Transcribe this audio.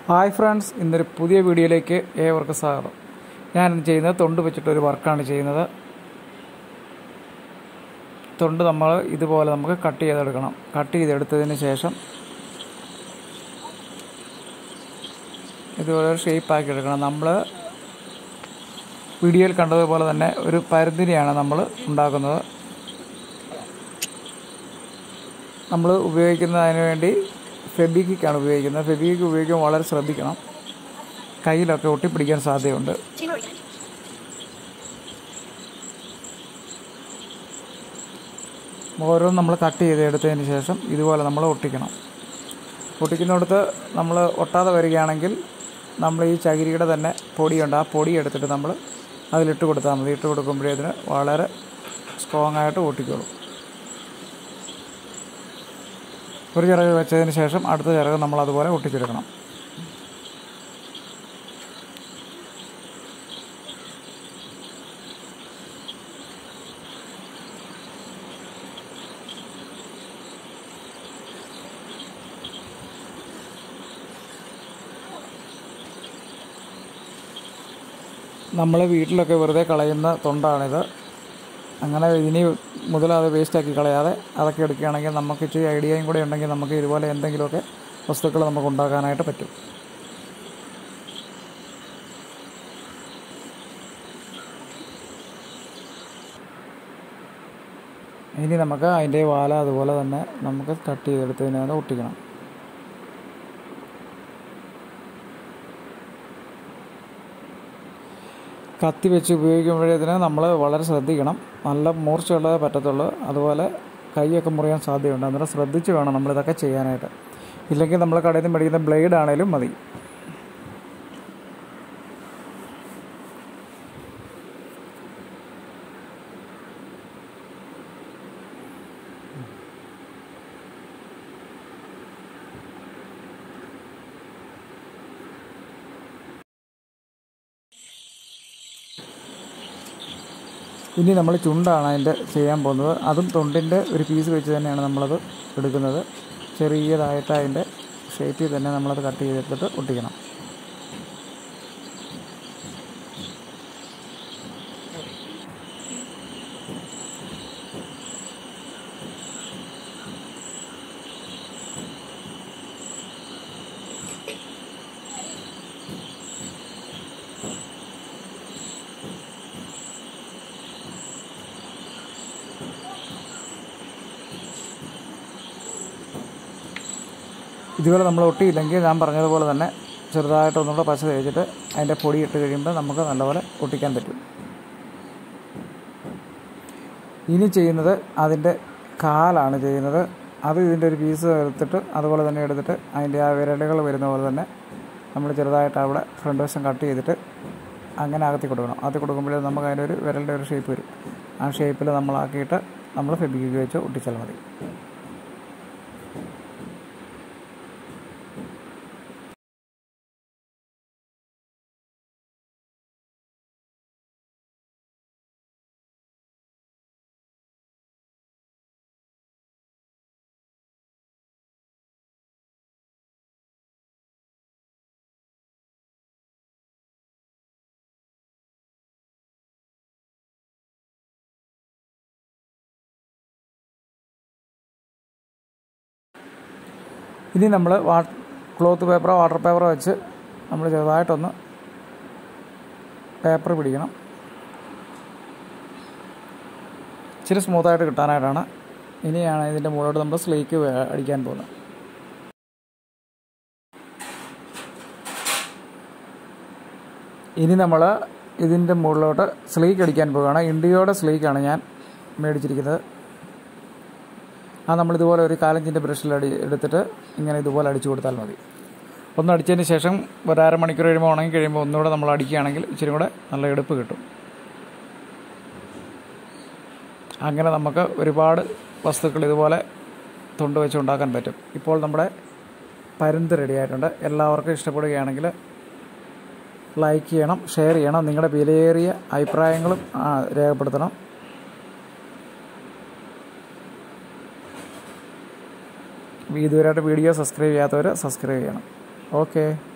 hi friends ഇന്നൊരു പുതിയ വീഡിയോയിലേക്ക് ഏവർക്കും സ്വാഗതം ഞാനിന്ന് ചെയ്യുന്നത് തൊണ്ട് വെച്ചിട്ടൊരു വർക്കാണ് ചെയ്യുന്നത് തൊണ്ട് നമ്മൾ ഇതുപോലെ നമുക്ക് കട്ട് ചെയ്തെടുക്കണം കട്ട് ചെയ്തെടുത്തതിന് ശേഷം ഇതുപോലെ ഒരു ഷേപ്പാക്കി എടുക്കണം നമ്മൾ വീഡിയോയിൽ കണ്ടതുപോലെ തന്നെ ഒരു പരുന്തിനെയാണ് നമ്മൾ ഉണ്ടാക്കുന്നത് നമ്മൾ ഉപയോഗിക്കുന്നതിന് വേണ്ടി ഫെബിക്കിക്കാണ് ഉപയോഗിക്കുന്നത് ഫെബിക്കിക്ക് ഉപയോഗിക്കുമ്പോൾ വളരെ ശ്രദ്ധിക്കണം കയ്യിലൊക്കെ ഒട്ടിപ്പിടിക്കാൻ സാധ്യതയുണ്ട് ഓരോന്നും നമ്മൾ കട്ട് ചെയ്ത് എടുത്തതിന് ശേഷം ഇതുപോലെ നമ്മൾ ഒട്ടിക്കണം ഒട്ടിക്കുന്നിടത്ത് നമ്മൾ ഒട്ടാതെ വരികയാണെങ്കിൽ നമ്മൾ ഈ ചകിരിയുടെ തന്നെ പൊടിയുണ്ട് ആ പൊടി എടുത്തിട്ട് നമ്മൾ അതിലിട്ട് കൊടുത്താൽ മതി ഇട്ട് കൊടുക്കുമ്പോഴേ അതിന് വളരെ സ്ട്രോങ് ആയിട്ട് ഒട്ടിക്കോളും ഒരു ചിറക് വെച്ചതിന് ശേഷം അടുത്ത ചിറക് നമ്മൾ അതുപോലെ ഒട്ടിച്ചെടുക്കണം നമ്മൾ വീട്ടിലൊക്കെ വെറുതെ കളയുന്ന തൊണ്ടാണിത് അങ്ങനെ ഇനി മുതൽ അത് വേസ്റ്റാക്കി കളയാതെ അതൊക്കെ എടുക്കുകയാണെങ്കിൽ നമുക്ക് ഇച്ചിരി ഐഡിയയും കൂടെ ഉണ്ടെങ്കിൽ നമുക്ക് ഇതുപോലെ എന്തെങ്കിലുമൊക്കെ വസ്തുക്കൾ നമുക്ക് ഉണ്ടാക്കാനായിട്ട് പറ്റും ഇനി നമുക്ക് അതിൻ്റെ വാല അതുപോലെ തന്നെ നമുക്ക് കട്ട് ചെയ്തെടുത്തതിനകത്ത് ഒട്ടിക്കണം കത്തി വെച്ച് ഉപയോഗിക്കുമ്പോഴത്തേന് നമ്മൾ വളരെ ശ്രദ്ധിക്കണം നല്ല മൂർച്ചയുള്ളതേ പറ്റത്തുള്ളൂ അതുപോലെ കൈയൊക്കെ മുറിയാൻ സാധ്യതയുണ്ട് അന്നേരം ശ്രദ്ധിച്ച് വേണം നമ്മളിതൊക്കെ ചെയ്യാനായിട്ട് ഇല്ലെങ്കിൽ നമ്മൾ കടയിൽ നിന്ന് മേടിക്കുന്ന ബ്ലേഡ് ആണേലും മതി ഇനി നമ്മൾ ചുണ്ടാണ് അതിൻ്റെ ചെയ്യാൻ പോകുന്നത് അതും തൊണ്ടിൻ്റെ ഒരു പീസ് വെച്ച് തന്നെയാണ് നമ്മളത് എടുക്കുന്നത് ചെറിയതായിട്ട് അതിൻ്റെ ഷേപ്പിൽ തന്നെ നമ്മളത് കട്ട് ചെയ്തെടുത്തിട്ട് ഒട്ടിക്കണം ഇതുപോലെ നമ്മൾ ഒട്ടിയില്ലെങ്കിൽ ഞാൻ പറഞ്ഞതുപോലെ തന്നെ ചെറുതായിട്ട് ഒന്നുകൂടെ പശ തേച്ചിട്ട് അതിൻ്റെ പൊടി ഇട്ട് കഴിയുമ്പോൾ നമുക്ക് നല്ലപോലെ ഒട്ടിക്കാൻ പറ്റും ഇനി ചെയ്യുന്നത് അതിൻ്റെ കാലാണ് ചെയ്യുന്നത് അത് ഇതിൻ്റെ ഒരു പീസ് എടുത്തിട്ട് അതുപോലെ തന്നെ എടുത്തിട്ട് അതിൻ്റെ ആ വിരലുകൾ വരുന്ന പോലെ തന്നെ നമ്മൾ ചെറുതായിട്ട് അവിടെ ഫ്രണ്ട് വശം കട്ട് ചെയ്തിട്ട് അങ്ങനെ അകത്തി കൊടുക്കണം അകത്തി കൊടുക്കുമ്പോഴേ നമുക്ക് അതിൻ്റെ ഒരു വിരലിൻ്റെ ഒരു ഷേപ്പ് വരും ആ ഷേപ്പിൽ നമ്മളാക്കിയിട്ട് നമ്മൾ ഫെബിക്ക് വെച്ച് ഒട്ടിച്ചാൽ മതി ഇനി നമ്മൾ വാ ക്ലോത്ത് പേപ്പറോ വാട്ടർ പേപ്പറോ വെച്ച് നമ്മൾ ചെറുതായിട്ടൊന്ന് പേപ്പർ പിടിക്കണം ഇച്ചിരി സ്മൂത്തായിട്ട് കിട്ടാനായിട്ടാണ് ഇനിയാണ് ഇതിൻ്റെ മുകളിലോട്ട് നമ്മൾ സ്ലേക്ക് അടിക്കാൻ പോകുന്നത് ഇനി നമ്മൾ ഇതിൻ്റെ മുകളിലോട്ട് സ്ലീക്ക് അടിക്കാൻ പോവുകയാണ് ഇൻഡിയോയുടെ സ്ലീക്കാണ് ഞാൻ മേടിച്ചിരിക്കുന്നത് ആ നമ്മളിതുപോലെ ഒരു കാലഞ്ചിൻ്റെ ബ്രഷിൽ അടി എടുത്തിട്ട് ഇങ്ങനെ ഇതുപോലെ അടിച്ചു കൊടുത്താൽ മതി ഒന്ന് അടിച്ചതിന് ശേഷം ഒരു അരമണിക്കൂർ കഴിയുമ്പോൾ ഉണങ്ങി കഴിയുമ്പോൾ ഒന്നുകൂടെ നമ്മൾ അടിക്കുകയാണെങ്കിൽ ഇച്ചിരി കൂടെ നല്ല എടുപ്പ് കിട്ടും അങ്ങനെ നമുക്ക് ഒരുപാട് വസ്തുക്കൾ ഇതുപോലെ തൊണ്ട് വെച്ച് ഉണ്ടാക്കാൻ പറ്റും ഇപ്പോൾ നമ്മുടെ പരുന്ത് റെഡി ആയിട്ടുണ്ട് എല്ലാവർക്കും ഇഷ്ടപ്പെടുകയാണെങ്കിൽ ലൈക്ക് ചെയ്യണം ഷെയർ ചെയ്യണം നിങ്ങളുടെ വിലയേറിയ അഭിപ്രായങ്ങളും രേഖപ്പെടുത്തണം ഇതുവരെയായിട്ട് വീഡിയോ സബ്സ്ക്രൈബ് ചെയ്യാത്തവർ സബ്സ്ക്രൈബ് ചെയ്യണം ഓക്കെ